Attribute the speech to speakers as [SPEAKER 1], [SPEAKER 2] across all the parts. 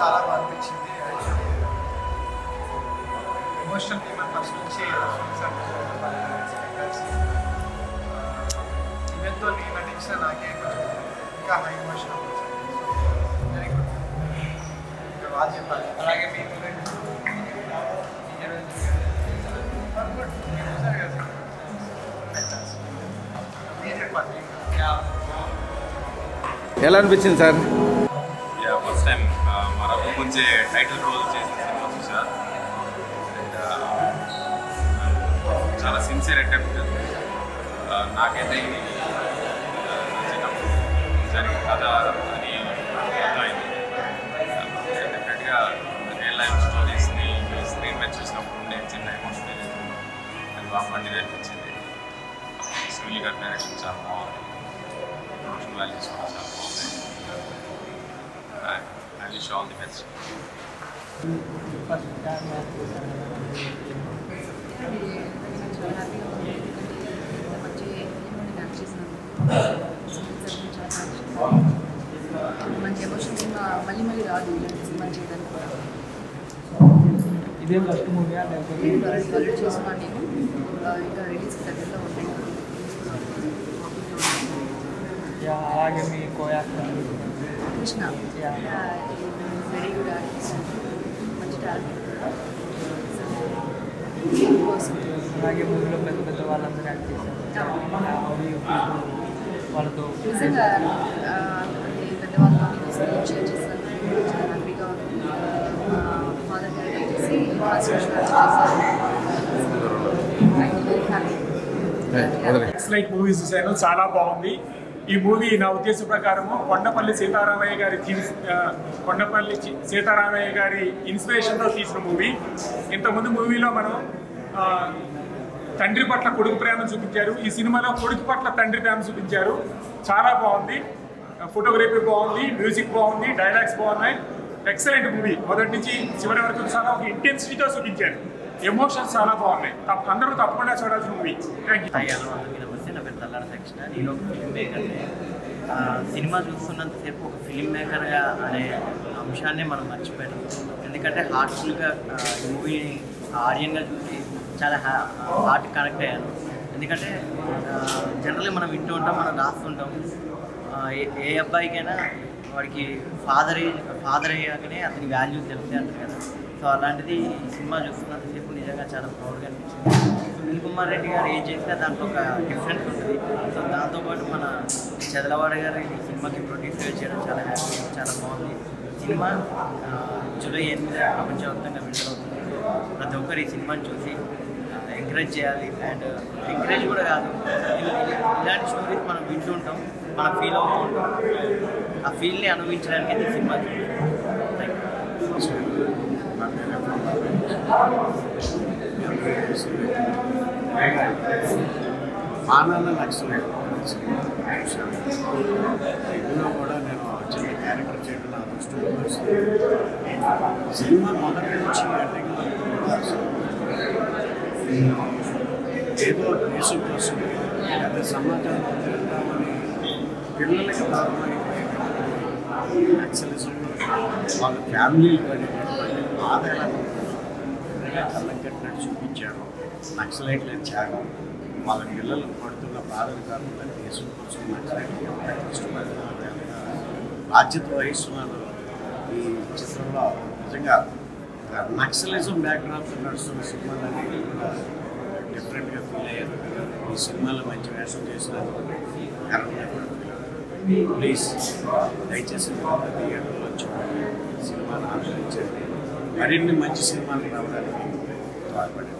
[SPEAKER 1] చాలా బాగా అనిపించింది ఎమోషనల్ మన ఫస్ట్ నుంచి ఈవెంట్తో నేను నటించిన నాకే కొంచెం ఇంకా హై ఎమోషన్ వెరీ గుడ్ ఇంకా బాగా చెప్పాలి అలాగే మీ గుడ్ మీరు చూసారు కదా మీరు చెప్పాలి
[SPEAKER 2] ఎలా అనిపించింది సార్
[SPEAKER 3] యా ఫస్ట్ టైం మా రఘు ముంచే టైటిల్ రోల్ చేసిన సినిమా చూసా And, చాలా సిన్సియర్ అటెంప్ట్ నాకైతే ఇది ఆ, నచ్చినప్పుడు జరిగిన కథ అని అర్థమైంది డెఫినెట్గా రియల్ లైఫ్ స్టోరీస్ని స్క్రీన్ మీద చూసినప్పుడు ఉండే చిన్న ఎమోషన్ అది బాగా పండుగ అనిపించింది సునీల్ గారి డైరెక్షన్ చాలా బాగుంది ప్రొడక్షన్ వాల్యూస్ కూడా చాలా బాగుంది I wish all the best
[SPEAKER 4] చాలా హ్యాపీగా ఉంది మంచి ఫిల్మ్ని యాక్ట్ చేసినాను మంచి ఎమోషన్ సినిమా మళ్ళీ మళ్ళీ రాదు ఇలాంటి సినిమా చేయడానికి కూడా
[SPEAKER 5] ఇదే ఫస్ట్ మూవీ
[SPEAKER 4] నేను ఆల్రెడీ చేస్తున్నాను నేను ఆ, ఇంకా రిలీజ్ దగ్గరలో ఉంటాయి
[SPEAKER 5] అలాగే మీ coactor
[SPEAKER 4] Krishna very good artist మంచి టాలెంట్ కోసం
[SPEAKER 5] అలాగే మూవీలో పెద్ద పెద్ద వాళ్ళందరూ యాక్ట్ చేశారు How do you feel to వాళ్ళతో
[SPEAKER 4] నిజంగా ఆ, అంటే పెద్దవాళ్ళతో షేర్ చేస్తాను చాలా హ్యాపీగా ఉంది మా ఫాదర్ గారు వచ్చేసి ఫస్ట్ చేశారు వెరీ హ్యాపీ
[SPEAKER 6] ఎక్సలెంట్ మూవీ చూశాను చాలా బాగుంది ఈ మూవీ నా ఉద్దేశం ప్రకారము కొండపల్లి సీతారామయ్య గారి తీస్- ఆ, కొండపల్లి చి- సీతారామయ్య గారి ఇన్స్పిరేషన్తో తీసిన మూవీ ఇంతకుముందు మూవీలో మనం ఆ, తండ్రి పట్ల కొడుకు ప్రేమ చూపించారు ఈ సినిమాలో కొడుకు పట్ల తండ్రి ప్రేమ చూపించారు చాలా బాగుంది ఫోటోగ్రఫీ బాగుంది మ్యూజిక్ బాగుంది డైలాగ్స్ బాగున్నాయి ఎక్సలెంట్ మూవీ మొదటి నుంచి చివరి వరకు చాలా ఒక ఇంటెన్సిటీతో చూపించారు ఎమోషన్స్ చాలా బాగున్నాయి తప్ప- అందరూ తప్పకుండా చూడాల్సిన movie thank you
[SPEAKER 7] hi hello అందరికీ నమస్తే నా పేరు తల్లాడ సక్షణ నేను ఒక ఫిల్మ్ మేకర్ని ఆ, సినిమా చూస్తున్నంతసేపు ఒక ఫిల్మ్ మేకర్గా అనే అంశాన్ని మనం మర్చిపోయాం ఎందుకంటే హార్ట్ఫుల్గా ఈ మూవీని ఆడియన్గా చూసి చాలా హ్యా హార్ట్ కనెక్ట్ అయ్యాను ఎందుకంటే జనరల్లీ మనం వింటూ ఉంటాం మనం రాస్తుంటాం ఆ, ఏ ఏ అబ్బాయికైనా వాడికి ఫాదర్ ఫాదర్ అయ్యాకనే అతని వాల్యూ తెలుస్తాయి అంటారు కదా సో అలాంటిది ఈ సినిమా చూస్తున్నంతసేపు నిజంగా చాలా ప్రౌడ్గా అనిపించింది సునీల్ కుమార్ రెడ్డి గారు ఏం చేసినా దాంట్లో ఒక డిఫరెన్స్ ఉంటుంది సో దాంతోపాటు మన చదలవాడ గారు ఈ సినిమాకి ప్రొడ్యూస్ చేయడం చాలా హ్యాపీ చాలా బాగుంది సినిమా ఆ, జూలై ఎనిమిది ప్రపంచవ్యాప్తంగా విడుదలవుతుంది సో ప్రతి ఒక్కరు ఈ సినిమాని చూసి ఎంకరేజ్ చేయాలి అండ్ ఎంకరేజ్ కూడా కాదు ఇల్- ఇల్- ఇలాంటి స్టోరీస్ మనం వింటూ ఉంటాం మనం ఫీల్ అవుతూ ఉంటాం ఆ ఫీల్ని అనుభవించడానికి అయితే ఈ సినిమా థ్యాంక్ యూ
[SPEAKER 8] మానాల నక్సలైట్ ఇందులో కూడా నేను చిన్న క్యారెక్టర్ చేయడం నా దృష్టిలో వచ్చింది. సినిమా మొదటి నుంచి ఎండింగ్ వరకు కూడా అసలు ఏదో దేశం కోసం లేదా సమాజాన్ని పొందుతామని పిల్లలకి భాగమైపోయి నక్సలిజంలో వాళ్ళ ఫ్యామిలీ పడినటువంటి బాధ ఎలా ఉంటుందో కళ్ళకి కట్టినట్టు చూపించారు నక్సలైట్ల త్యాగం వాళ్ళ పిల్లలు పడుతున్న బాధలు కాకుండా దేశం కోసం నక్సలైట్కి ఎంత కష్టపడుతున్నారు ఎంత బాధ్యత వహిస్తున్నారు ఈ చిత్రంలో నిజంగా నక్సలిజం బ్యాక్గ్రౌండ్తో నడుస్తున్న సినిమాలన్నీ కూడా డిఫరెంట్గా ఫీల్ అయ్యారు ఈ సినిమాలో మంచి వేషం చేసినందుకు గర్వంగా కూడా feel అవుతున్నాను. ప్లీజ్ దయచేసి మీరంతా థియేటర్లో చూడండి సినిమాను ఆదరించండి మరిన్ని మంచి సినిమాలు రావడానికి తోడ్పడండి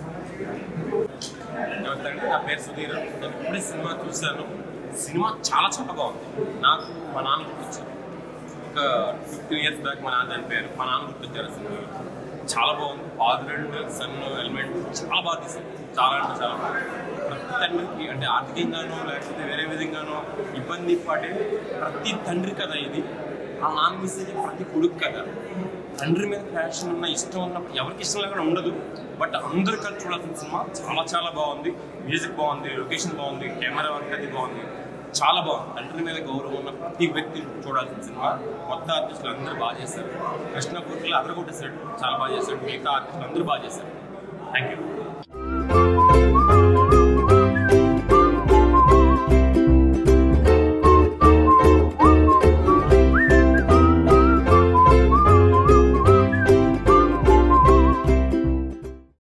[SPEAKER 3] నమస్తే అండి నా పేరు సుధీర్ నేను ఇప్పుడే సినిమా చూశాను సినిమా చాలా చాలా బాగుంది నాకు మా నాన్న గుర్తొచ్చారు ఒక ఫిఫ్టీన్ ఇయర్స్ బ్యాక్ మా నాన్న చనిపోయారు మా నాన్న గుర్తొచ్చారు సినిమా చాలా బాగుంది ఫాదర్ అండ్ సన్ ఎలిమెంట్ చాలా బాగా తీశారు చాలా అంటే చాలా బాగుంది ప్రతి తండ్రికి అంటే ఆర్థికంగానో లేకపోతే వేరే విధంగానో ఇబ్బంది పడే ప్రతి తండ్రి కథ ఇది ఆ నాన్న మిస్ అయ్యే ప్రతి కొడుకు కథ తండ్రి మీద ప్యాషన్ ఉన్న ఇష్టం ఉన్న ఎవరికి ఇష్టం లేకుండా ఉండదు బట్ అందరు కలిసి చూడాల్సిన సినిమా చాలా చాలా బాగుంది మ్యూజిక్ బాగుంది లొకేషన్ బాగుంది కెమెరా వర్క్ అది బాగుంది చాలా బాగుంది తండ్రి మీద గౌరవం ఉన్న ప్రతి వ్యక్తి చూడాల్సిన సినిమా కొత్త ఆర్టిస్టులు అందరూ బాగా చేశారు కృష్ణ పూర్తిలో అదర కొట్టేశాడు చాలా బాగా చేశాడు మిగతా ఆర్టిస్టులు అందరూ బాగా చేశారు థ్యాంక్ యూ